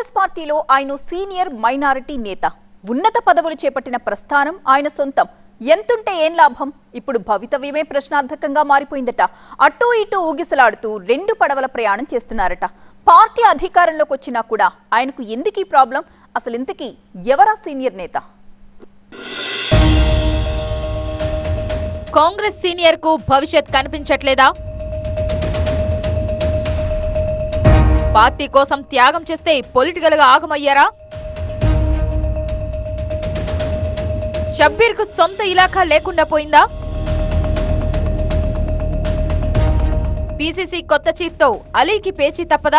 కాంగ్రెస్ పార్టీలో ఆయన senior minority నేత ఉన్నత పదవులు చేపట్టిన ప్రస్థానం ఆయన సొంతం ఎంతుంటే ఏం లాభం ఇప్పుడు భవితవ్యమే ప్రశ్నార్థకంగా మారిపోయిందట అటూ ఇటూ ఊగిసలాడుతూ రెండు పడవల ప్రయాణం చేస్తున్నారట పార్టీ అధికారంలోకి వచ్చినా కూడా ఆయనకు ఎందుకు ఈ ప్రాబ్లం అసలు ఇంతకీ ఎవరా సీనియర్ నేత కాంగ్రెస్ సీనియర్ కు భవిష్యత్ కనిపించట్లేదా పార్టీ కోసం త్యాగం చేస్తే పొలిటికల్ గా ఆగమయ్యారా షబ్బీర్ కు సొంత ఇలాఖా లేకుండా పోయిందా పీసీసీ కొత్త చీఫ్ తో అలీకి పేచీ తప్పదా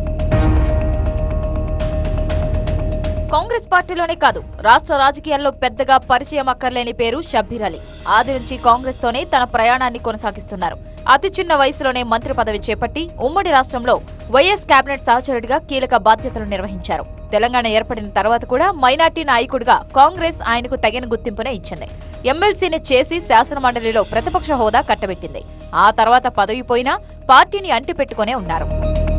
కాంగ్రెస్ పార్టీలోనే కాదు రాష్ట్ర రాజకీయాల్లో పెద్దగా పరిచయం అక్కర్లేని పేరు షబ్బీర్ అలీ ఆది నుంచి కాంగ్రెస్ తోనే తన ప్రయాణాన్ని కొనసాగిస్తున్నారు అతి చిన్న వయసులోనే మంత్రి పదవి చేపట్టి ఉమ్మడి రాష్ట్రంలో వైఎస్ కేబినెట్ సహచరుడిగా కీలక బాధ్యతలు నిర్వహించారు తెలంగాణ ఏర్పడిన తర్వాత కూడా మైనార్టీ నాయకుడిగా కాంగ్రెస్ ఆయనకు తగిన గుర్తింపునే ఇచ్చింది ఎమ్మెల్సీని చేసి శాసనమండలిలో ప్రతిపక్ష హోదా కట్టబెట్టింది ఆ తర్వాత పదవి పోయినా పార్టీని అంటిపెట్టుకునే ఉన్నారు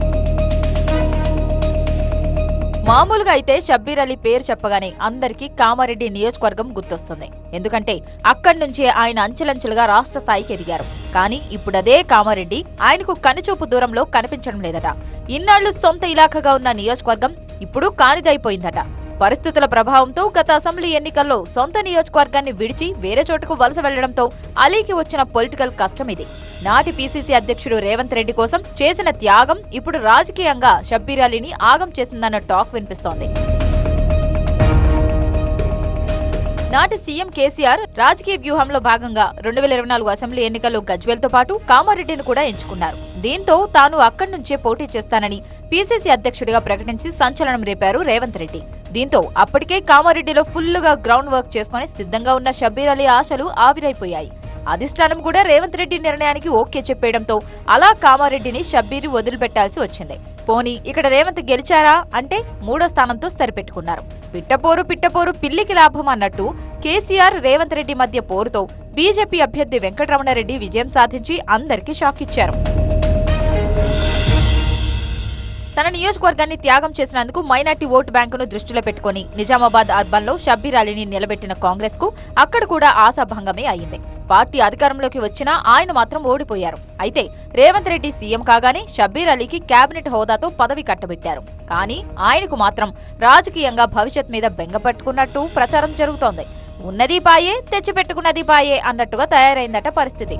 మామూలుగా అయితే షబ్బీర్ అలీ పేరు చెప్పగానే అందరికీ కామారెడ్డి నియోజకవర్గం గుర్తొస్తుంది ఎందుకంటే అక్కడి నుంచే ఆయన అంచెలంచెలుగా రాష్ట్ర స్థాయికి ఎదిగారు కానీ ఇప్పుడు అదే కామారెడ్డి ఆయనకు కనుచూపు దూరంలో కనిపించడం లేదట ఇన్నాళ్లు సొంత ఇలాఖగా ఉన్న నియోజకవర్గం ఇప్పుడు కానిదైపోయిందట పరిస్థితుల ప్రభావంతో గత అసెంబ్లీ ఎన్నికల్లో సొంత నియోజకవర్గాన్ని విడిచి వేరే చోటుకు వలస వెళ్లడంతో అలీకి వచ్చిన పొలిటికల్ కష్టం ఇది నాటి పీసీసీ అధ్యక్షుడు రేవంత్ రెడ్డి కోసం చేసిన త్యాగం ఇప్పుడు రాజకీయంగా షబ్బీర్ అలీని ఆగం చేసిందన్న టాక్ వినిపిస్తోంది నాటి సీఎం కేసీఆర్ రాజకీయ వ్యూహంలో భాగంగా రెండు వేల ఇరవై నాలుగు అసెంబ్లీ ఎన్నికల్లో గజ్వేల్తో పాటు కామారెడ్డిని కూడా ఎంచుకున్నారు దీంతో తాను అక్కడి నుంచే పోటీ చేస్తానని పీసీసీ అధ్యక్షుడిగా ప్రకటించి సంచలనం రేపారు రేవంత్ రెడ్డి దీంతో అప్పటికే కామారెడ్డిలో ఫుల్లుగా గ్రౌండ్ వర్క్ చేసుకుని సిద్ధంగా ఉన్న షబ్బీర్ అలీ ఆశలు ఆవిరైపోయాయి అధిష్టానం కూడా రేవంత్ రెడ్డి నిర్ణయానికి ఓకే చెప్పేయడంతో అలా కామారెడ్డిని షబ్బీరు వదిలిపెట్టాల్సి వచ్చింది పోనీ ఇక్కడ రేవంత్ గెలిచారా అంటే మూడో స్థానంతో సరిపెట్టుకున్నారు పిట్టపోరు పిట్టపోరు పిల్లికి లాభం అన్నట్టు కేసీఆర్ రేవంత్ రెడ్డి మధ్య పోరుతో బీజేపీ అభ్యర్థి వెంకటరమణారెడ్డి విజయం సాధించి అందరికీ షాక్ ఇచ్చారు తన నియోజకవర్గాన్ని త్యాగం చేసినందుకు మైనార్టీ ఓటు బ్యాంకును దృష్టిలో పెట్టుకుని నిజామాబాద్ అర్బన్లో షబ్బీర్ అలీని నిలబెట్టిన కాంగ్రెస్ కు అక్కడ కూడా ఆశాభంగమే అయింది పార్టీ అధికారంలోకి వచ్చినా ఆయన మాత్రం ఓడిపోయారు అయితే రేవంత్ రెడ్డి సీఎం కాగానే షబ్బీర్ అలీకి కేబినెట్ హోదాతో పదవి కట్టబెట్టారు కానీ ఆయనకు మాత్రం రాజకీయంగా భవిష్యత్ మీద బెంగ పట్టుకున్నట్టు ప్రచారం జరుగుతోంది ఉన్నది పాయే తెచ్చిపెట్టుకున్నది పాయే అన్నట్టుగా తయారైందట పరిస్థితి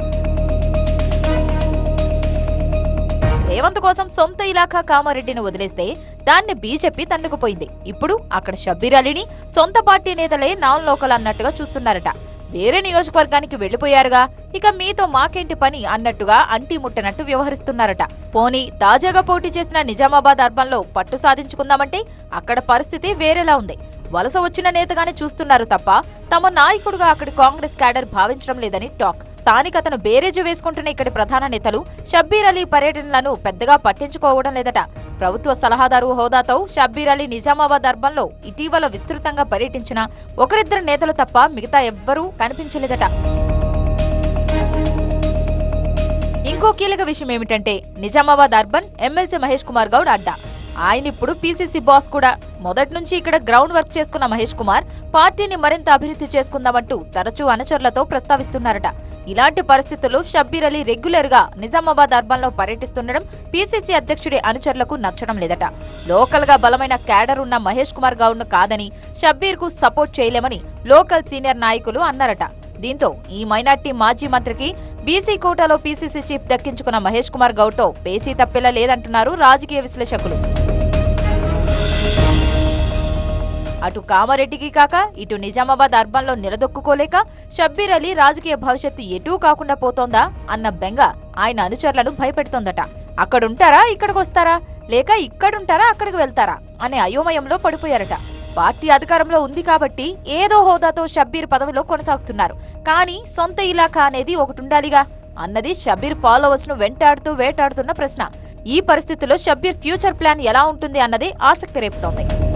రేవంత్ కోసం సొంత ఇలాఖా కామారెడ్డిని వదిలేస్తే దాన్ని బీజేపీ తన్నుకుపోయింది ఇప్పుడు అక్కడ షబ్బీర్ అలీని సొంత పార్టీ నేతలే నాన్ లోకల్ అన్నట్టుగా చూస్తున్నారట వేరే నియోజకవర్గానికి వెళ్లిపోయారుగా ఇక మీతో మాకేంటి పని అన్నట్టుగా అంటి ముట్టనట్టు వ్యవహరిస్తున్నారట పోనీ తాజాగా పోటీ చేసిన నిజామాబాద్ అర్బన్లో పట్టు సాధించుకుందామంటే అక్కడ పరిస్థితి వేరేలా ఉంది వలస వచ్చిన నేతగానే చూస్తున్నారు తప్ప తమ నాయకుడుగా అక్కడి కాంగ్రెస్ క్యాడర్ భావించడం లేదని టాక్ స్థానికతను బేరేజు వేసుకుంటున్న ఇక్కడి ప్రధాన నేతలు షబ్బీర్ అలీ పర్యటనలను పెద్దగా పట్టించుకోవడం లేదట ప్రభుత్వ సలహాదారు హోదాతో షబ్బీర్ అలీ నిజామాబాద్ అర్బన్లో ఇటీవల విస్తృతంగా పర్యటించిన ఒకరిద్దరు నేతలు తప్ప మిగతా ఎవ్వరూ కనిపించలేదట ఇంకో కీలక విషయం ఏమిటంటే నిజామాబాద్ అర్బన్ ఎమ్మెల్సీ మహేష్ కుమార్ గౌడ్ అడ్డా ఆయన ఇప్పుడు పీసీసీ బాస్ కూడా మొదటి నుంచి ఇక్కడ గ్రౌండ్ వర్క్ చేసుకున్న మహేష్ కుమార్ పార్టీని మరింత అభివృద్ధి చేసుకుందామంటూ తరచూ అనుచరులతో ప్రస్తావిస్తున్నారట ఇలాంటి పరిస్థితుల్లో షబ్బీర్ అలీ రెగ్యులర్ గా నిజామాబాద్ అర్బన్ లో పర్యటిస్తుండడం పీసీసీ అధ్యక్షుడి అనుచరులకు నచ్చడం లేదట లోకల్ గా బలమైన క్యాడర్ ఉన్న మహేష్ కుమార్ గౌడ్ ను కాదని షబ్బీర్ కు సపోర్ట్ చేయలేమని లోకల్ సీనియర్ నాయకులు అన్నారట దీంతో ఈ మైనార్టీ మాజీ మంత్రికి బీసీ కోటాలో పీసీసీ చీఫ్ దక్కించుకున్న మహేష్ కుమార్ గౌడ్ తో పేచీ తప్పేలా లేదంటున్నారు రాజకీయ విశ్లేషకులు అటు కామారెడ్డికి కాక ఇటు నిజామాబాద్ అర్బన్లో నిలదొక్కుకోలేక షబ్బీర్ అలీ రాజకీయ భవిష్యత్తు ఎటూ కాకుండా పోతోందా అన్న బెంగ ఆయన అనుచరులను భయపెడుతోందట అక్కడుంటారా ఇక్కడికి వస్తారా లేక ఇక్కడుంటారా అక్కడికి వెళ్తారా అనే అయోమయంలో పడిపోయారట పార్టీ అధికారంలో ఉంది కాబట్టి ఏదో హోదాతో షబ్బీర్ పదవిలో కొనసాగుతున్నారు కానీ సొంత ఇలాఖా అనేది ఒకటి ఉండాలిగా అన్నది షబ్బీర్ ఫాలోవర్స్ ను వెంటాడుతూ వేటాడుతున్న ప్రశ్న ఈ పరిస్థితిలో షబ్బీర్ ఫ్యూచర్ ప్లాన్ ఎలా ఉంటుంది అన్నదే ఆసక్తి రేపుతోంది